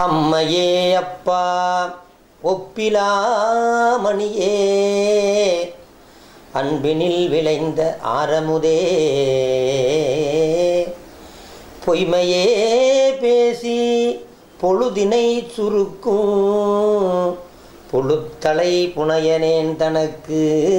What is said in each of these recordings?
அம்மையே அப்பா ஒப்பிலாமணியே அன்பினில் விளைந்த ஆரமுதே பொய்மையே பேசி பொழுதினை சுருக்கும் புழுத்தலை புனையனேன் தனக்கு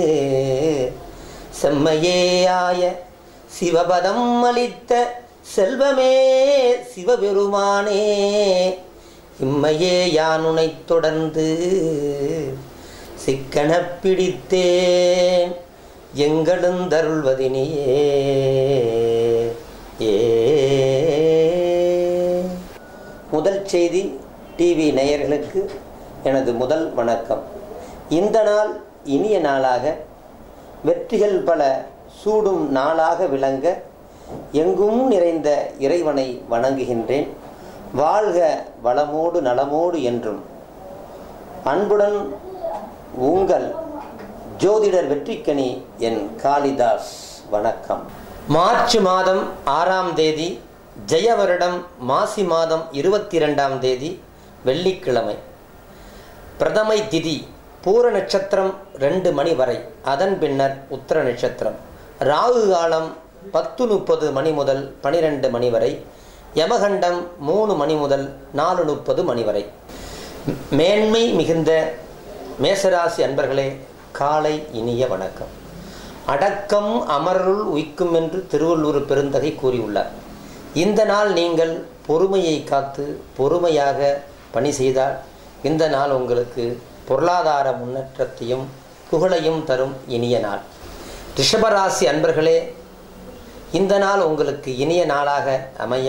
செம்மையேயாய சிவபதம் அளித்த செல்வமே சிவபெருமானே இம்மையே யான் உனைத் தொடர்ந்து சிக்கனப் பிடித்தேன் எங்களுந்தருள்வதினியே ஏ முதல் செய்தி டிவி நேயர்களுக்கு எனது முதல் வணக்கம் இந்த நாள் இனிய நாளாக வெற்றிகள் பல சூடும் நாளாக விளங்க எங்கும் நிறைந்த இறைவனை வணங்குகின்றேன் வாழ்க வளமோடு நலமோடு என்றும் அன்புடன் உங்கள் ஜோதிடர் வெற்றிக்கனி என் காளிதாஸ் வணக்கம் மார்ச் மாதம் ஆறாம் தேதி ஜெய வருடம் மாசி மாதம் இருபத்தி இரண்டாம் தேதி வெள்ளிக்கிழமை பிரதமை திதி பூர நட்சத்திரம் ரெண்டு மணி வரை அதன் பின்னர் உத்தர நட்சத்திரம் ராகு காலம் பத்து முப்பது மணி முதல் பனிரெண்டு மணி வரை யமகண்டம் மூணு மணி முதல் நாலு முப்பது மணி வரை மேன்மை மிகுந்த மேசராசி அன்பர்களே காலை இனிய வணக்கம் அடக்கம் அமருள் உய்க்கும் என்று திருவள்ளூர் பெருந்தகை கூறியுள்ளார் இந்த நாள் நீங்கள் பொறுமையை காத்து பொறுமையாக பணி செய்தால் இந்த நாள் உங்களுக்கு பொருளாதார முன்னேற்றத்தையும் புகழையும் தரும் இனிய நாள் ரிஷபராசி அன்பர்களே இந்த நாள் உங்களுக்கு இனிய நாளாக அமைய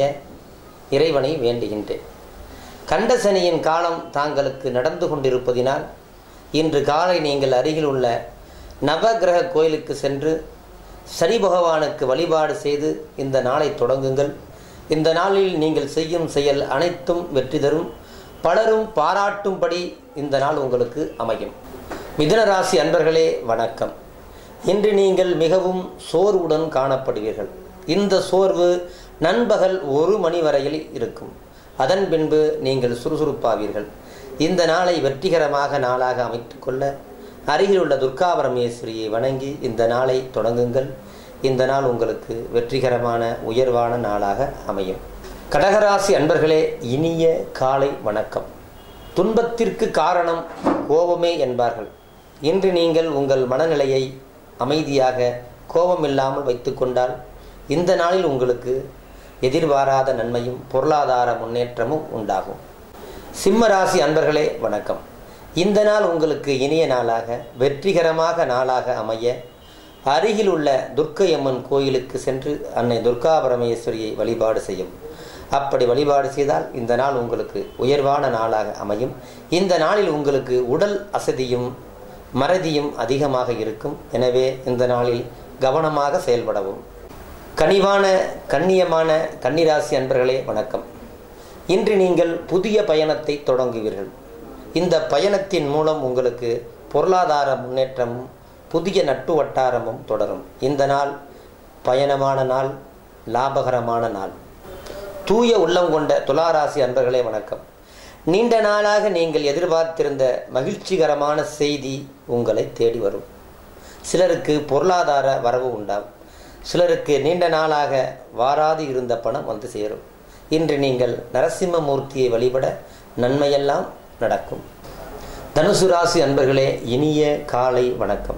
இறைவனை வேண்டுகின்றேன் கண்டசனியின் காலம் தாங்களுக்கு நடந்து கொண்டிருப்பதினால் இன்று காலை நீங்கள் அருகில் உள்ள நவகிரக கோயிலுக்கு சென்று சனி பகவானுக்கு வழிபாடு செய்து இந்த நாளை தொடங்குங்கள் இந்த நாளில் நீங்கள் செய்யும் செயல் அனைத்தும் வெற்றி தரும் பலரும் பாராட்டும்படி இந்த நாள் உங்களுக்கு அமையும் மிதுன ராசி அன்பர்களே வணக்கம் இன்று நீங்கள் மிகவும் சோர்வுடன் காணப்படுவீர்கள் இந்த சோர்வு நண்பகல் ஒரு மணி வரையில் இருக்கும் அதன் பின்பு நீங்கள் சுறுசுறுப்பாவீர்கள் இந்த நாளை வெற்றிகரமாக நாளாக அமைத்துக்கொள்ள அருகில் உள்ள துர்கா பரமேஸ்வரியை வணங்கி இந்த நாளை தொடங்குங்கள் இந்த நாள் உங்களுக்கு வெற்றிகரமான உயர்வான நாளாக அமையும் கடகராசி அன்பர்களே இனிய காலை வணக்கம் துன்பத்திற்கு காரணம் கோபமே என்பார்கள் இன்று நீங்கள் உங்கள் மனநிலையை அமைதியாக கோபமில்லாமல் வைத்துக்கொண்டால் இந்த நாளில் உங்களுக்கு எதிர்பாராத நன்மையும் பொருளாதார முன்னேற்றமும் உண்டாகும் சிம்ம ராசி அன்பர்களே வணக்கம் இந்த நாள் உங்களுக்கு இனிய நாளாக வெற்றிகரமாக நாளாக அமைய அருகில் உள்ள துர்க்கை அம்மன் கோயிலுக்கு சென்று அன்னை துர்கா பரமேஸ்வரியை வழிபாடு செய்யும் அப்படி வழிபாடு செய்தால் இந்த நாள் உங்களுக்கு உயர்வான நாளாக அமையும் இந்த நாளில் உங்களுக்கு உடல் அசதியும் மறதியும் அதிகமாக இருக்கும் எனவே இந்த நாளில் கவனமாக செயல்படவும் கனிவான கண்ணியமான கன்னிராசி அன்பர்களே வணக்கம் இன்று நீங்கள் புதிய பயணத்தை தொடங்குவீர்கள் இந்த பயணத்தின் மூலம் உங்களுக்கு பொருளாதார முன்னேற்றமும் புதிய நட்பு வட்டாரமும் தொடரும் இந்த நாள் பயணமான நாள் லாபகரமான நாள் தூய உள்ளம் கொண்ட துளாராசி அன்பர்களே வணக்கம் நீண்ட நாளாக நீங்கள் எதிர்பார்த்திருந்த மகிழ்ச்சிகரமான செய்தி உங்களை தேடி வரும் சிலருக்கு பொருளாதார வரவு உண்டாகும் சிலருக்கு நீண்ட நாளாக வாராது இருந்த பணம் வந்து சேரும் இன்று நீங்கள் நரசிம்மமூர்த்தியை வழிபட நன்மையெல்லாம் நடக்கும் தனுசு ராசி அன்பர்களே இனிய காலை வணக்கம்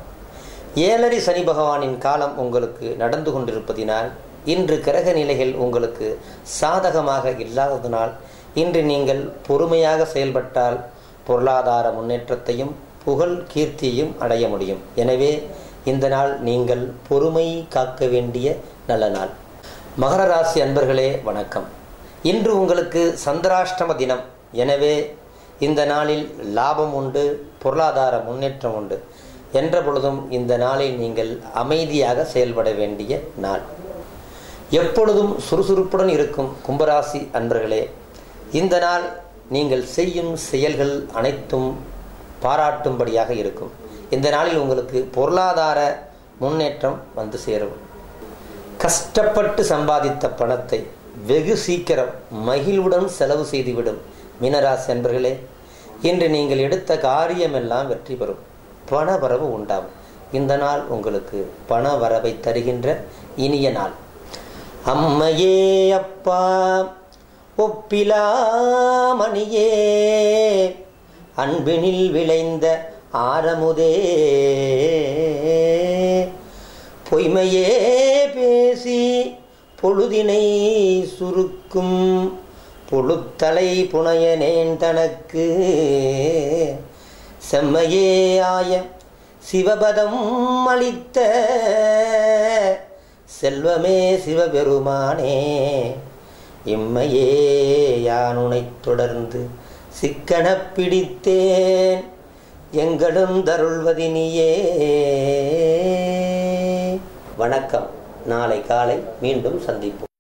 ஏழரை சனி பகவானின் காலம் உங்களுக்கு நடந்து கொண்டிருப்பதினால் இன்று கிரக நிலைகள் உங்களுக்கு சாதகமாக இல்லாததனால் இன்று நீங்கள் பொறுமையாக செயல்பட்டால் பொருளாதார முன்னேற்றத்தையும் புகழ் கீர்த்தியையும் அடைய முடியும் எனவே இந்த நாள் நீங்கள் பொறுமை காக்க வேண்டிய நல்ல நாள் மகர ராசி அன்பர்களே வணக்கம் இன்று உங்களுக்கு சந்திராஷ்டம தினம் எனவே இந்த நாளில் லாபம் உண்டு பொருளாதார முன்னேற்றம் உண்டு என்ற பொழுதும் இந்த நாளில் நீங்கள் அமைதியாக செயல்பட வேண்டிய நாள் எப்பொழுதும் சுறுசுறுப்புடன் இருக்கும் கும்பராசி அன்பர்களே இந்த நாள் நீங்கள் செய்யும் செயல்கள் அனைத்தும் பாராட்டும்படியாக இருக்கும் இந்த நாளில் உங்களுக்கு பொருளாதார முன்னேற்றம் வந்து சேரும் கஷ்டப்பட்டு சம்பாதித்த பணத்தை வெகு சீக்கிரம் மகிழ்வுடன் செலவு செய்துவிடும் மீனராசி அன்பர்களே இன்று நீங்கள் எடுத்த காரியமெல்லாம் வெற்றி பெறும் பண வரவு உண்டாகும் இந்த நாள் உங்களுக்கு பண வரவை தருகின்ற இனிய நாள் அம்மையே அப்பா ஒப்பிலாமணியே அன்பினில் விளைந்த ஆரமுதே பொய்மையே பேசி பொழுதினை சுருக்கும் புழுத்தலை புனையனேன் தனக்கு செம்மையே ஆய சிவபதம் அளித்த செல்வமே சிவபெருமானே இம்மையே யானுனைத் தொடர்ந்து சிக்கனப் பிடித்தேன் எங்களும் தருள்வதினியே வணக்கம் நாளை காலை மீண்டும் சந்திப்போம்